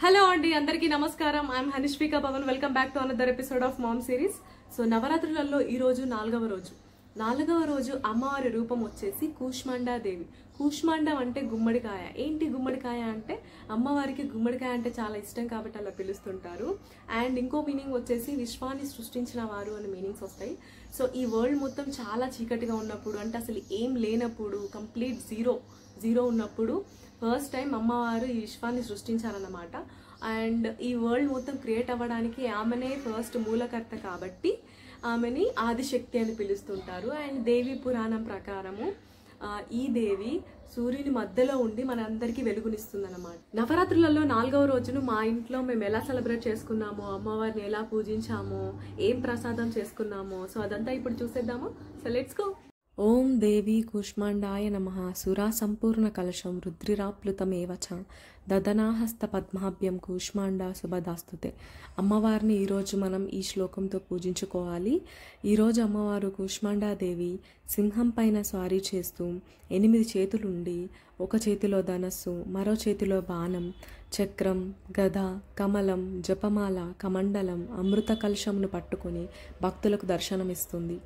hello అండి అందరికీ నమస్కారం I'm Hanishvika Pavan welcome back to another episode of mom series so నవరాత్రులలో ఈ రోజు నాలుగవ రోజు నాలుగవ రోజు అమ్మవారి రూపం వచ్చేసి కూష్మాండా దేవి కూష్మాండం అంటే గుమ్మడికాయ ఏంటి గుమ్మడికాయ అంటే అమ్మవారికి గుమ్మడికాయ అంటే చాలా ఇష్టం కాబట్టి అలా పిలుస్తుంటారు అండ్ ఇంకో మీనింగ్ వచ్చేసి విశ్వాన్ని సృష్టించిన వారు అనే మీనింగ్స్ వస్తాయి సో ఈ వరల్డ్ మొత్తం చాలా చీకటిగా ఉన్నప్పుడు అంటే అసలు ఏం లేనప్పుడు కంప్లీట్ జీరో జీరో ఉన్నప్పుడు ఫస్ట్ టైం అమ్మవారు ఈ విశ్వాన్ని సృష్టించారన్నమాట అండ్ ఈ వరల్డ్ మొత్తం క్రియేట్ అవ్వడానికి ఆమెనే ఫస్ట్ మూలకర్త కాబట్టి ఆమెని ఆదిశక్తి అని పిలుస్తుంటారు అండ్ దేవి పురాణం ప్రకారము ఆ, ఈ దేవి సూర్యుని మధ్యలో ఉండి మనందరికీ వెలుగునిస్తుంది అనమాట నవరాత్రులలో నాలుగవ రోజును మా ఇంట్లో మేము ఎలా సెలబ్రేట్ చేసుకున్నామో అమ్మవారిని ఎలా పూజించామో ఏం ప్రసాదం చేసుకున్నామో సో అదంతా ఇప్పుడు చూసేద్దాము సో లెట్స్ గో ఓం దేవి కూష్మాండాయ నమ సురా సంపూర్ణ కలశం రుద్రిరాప్లుతమేవ చ దదనాహస్త పద్మాభ్యం కూష్మాండ శుభదాస్తుతే అమ్మవారిని ఈరోజు మనం ఈ శ్లోకంతో పూజించుకోవాలి ఈరోజు అమ్మవారు కూష్మాండాదేవి సింహం పైన స్వారీ చేస్తూ ఎనిమిది చేతులుండి ఒక చేతిలో ధనస్సు మరో చేతిలో బాణం చక్రం గద కమలం జపమాల కమండలం అమృత కలశంను పట్టుకొని భక్తులకు దర్శనమిస్తుంది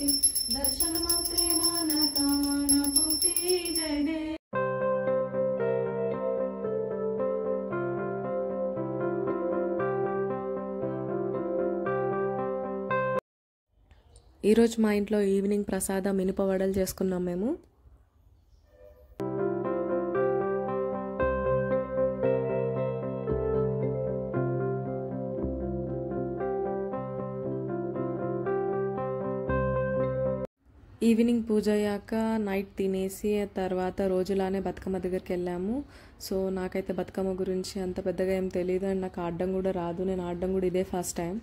ఈరోజు మా ఇంట్లో ఈవినింగ్ ప్రసాదం మినప వడలు చేసుకున్నాం మేము ఈవినింగ్ పూజ అయ్యాక నైట్ తినేసి ఆ తర్వాత రోజులానే బతుకమ్మ దగ్గరికి వెళ్ళాము సో నాకైతే బతుకమ్మ గురించి అంత పెద్దగా ఏం తెలియదు అండ్ నాకు ఆడడం కూడా రాదు నేను ఆడడం కూడా ఇదే ఫస్ట్ టైం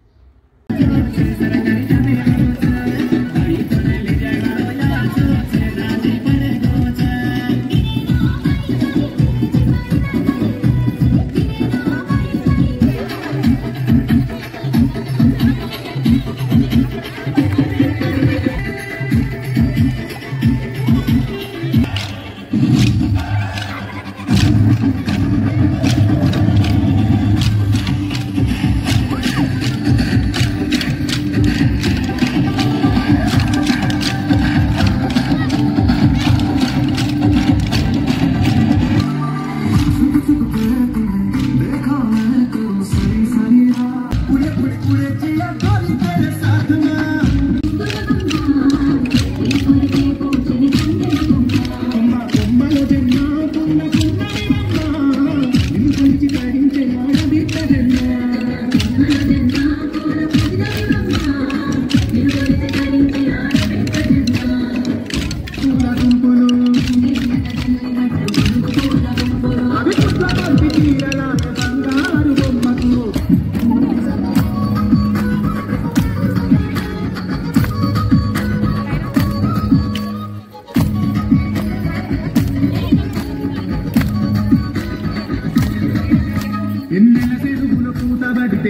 ఎన్నెల చెరువుల పూత పడితే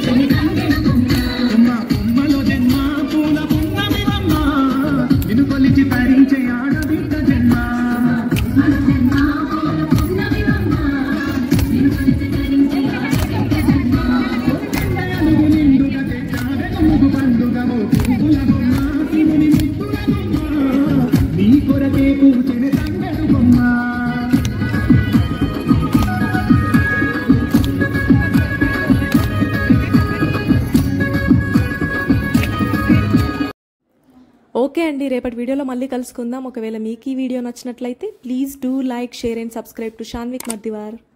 కొమ్మ కొమ్మలో జన్మ పూల పున్నమిరమ్మ నిన్ను కొలిచి తరించే ఆడబిడ్డ జన్మ నిండుగా తెచ్చావెను ముగు పండుగము పువ్వుల బొమ్మ శివుని ముద్దుల బొమ్మ నీ కొరకే పూచిన తంగడు బొమ్మ ఓకే అండి రేపటి వీడియోలో మళ్ళీ కలుసుకుందాం ఒకవేళ మీకు ఈ వీడియో నచ్చినట్లయితే please do like share and subscribe to Shanvik మర్దివార్